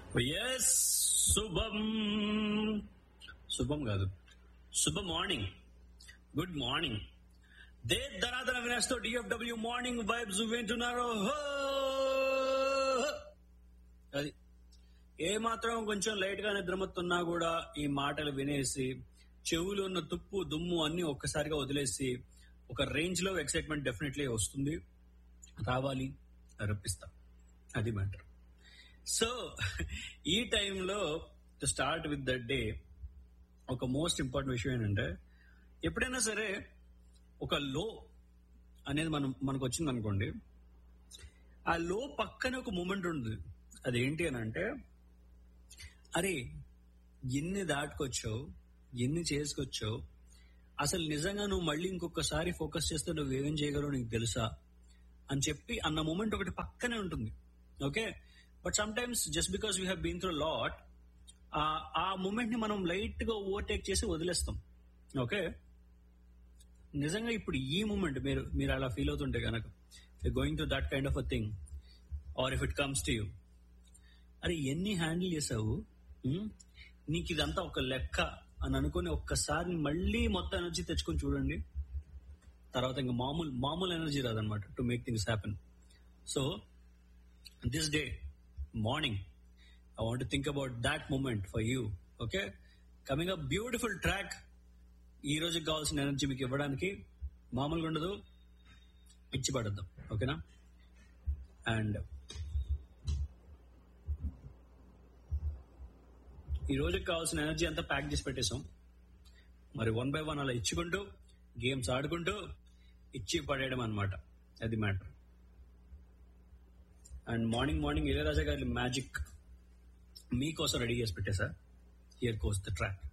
Yes శుభం శుభం కాదు శుభ మార్నింగ్ గుడ్ మార్నింగ్ దే ధనాధన వినాస్తో డిఎఫ్డబ్ల్యూ మార్నింగ్ వైబ్స్ వింటున్నారు హో! అది ఏ మాత్రం కొంచెం లైట్ గా నిద్రమత్తున్నా కూడా ఈ మాటలు వినేసి చెవులు ఉన్న తుప్పు దుమ్ము అన్ని ఒక్కసారిగా వదిలేసి ఒక రేంజ్ లో ఎక్సైట్మెంట్ డెఫినెట్లీ వస్తుంది రావాలి రప్పిస్తా అది మ్యాటర్ సో ఈ టైంలో to start with that day ఒక మోస్ట్ ఇంపార్టెంట్ విషయం ఏంటంటే ఎప్పుడైనా సరే ఒక లో అనేది మనం మనకు వచ్చింది అనుకోండి ఆ లో పక్కన ఒక మూమెంట్ ఉంటుంది అదేంటి అని అంటే అరే ఎన్ని దాటుకొచ్చావు ఎన్ని చేసుకొచ్చావు అసలు నిజంగా నువ్వు మళ్ళీ ఇంకొకసారి ఫోకస్ చేస్తే నువ్వు ఏమేం చేయగలవు నీకు తెలుసా అని చెప్పి అన్న మూమెంట్ ఒకటి పక్కనే ఉంటుంది okay but some times just because we have been through lot ఆ మూమెంట్ ని మనం లైట్ గా ఓవర్టేక్ చేసి వదిలేస్తాం ఓకే నిజంగా ఇప్పుడు ఈ మూమెంట్ మీరు మీరు అలా ఫీల్ అవుతుంటే కనుక going to that kind of a thing or if it comes to you అరే ఎన్ని హ్యాండిల్ చేసావు ఉమ్, నీకు ఇదంతా ఒక లెక్క అని అనుకుని ఒక్కసారి మళ్ళీ మొత్తం ఎనర్జీ తెచ్చుకొని చూడండి తర్వాత ఇంకా మామూలు మామూలు ఎనర్జీ రాదనమాట to make things happen so this day morning I want think about that moment for you okay coming a beautiful track ఈ రోజుకి కావాల్సిన ఎనర్జీ మీకు ఇవ్వడానికి మామూలుగా ఉండదు ఇచ్చి పడద్దాం ఓకేనా అండ్ ఈ రోజుకి కావాల్సిన ఎనర్జీ అంతా ప్యాక్ చేసి పెట్టేశాం మరి వన్ బై వన్ అలా ఇచ్చుకుంటూ గేమ్స్ ఆడుకుంటూ ఇచ్చి పడేయడం అనమాట అది matter and morning morning Ilaiyaraaja గారి మ్యాజిక్ మీకోసం రెడీ చేసి పెట్టేసా హియర్ కోస్ ద ట్రాక్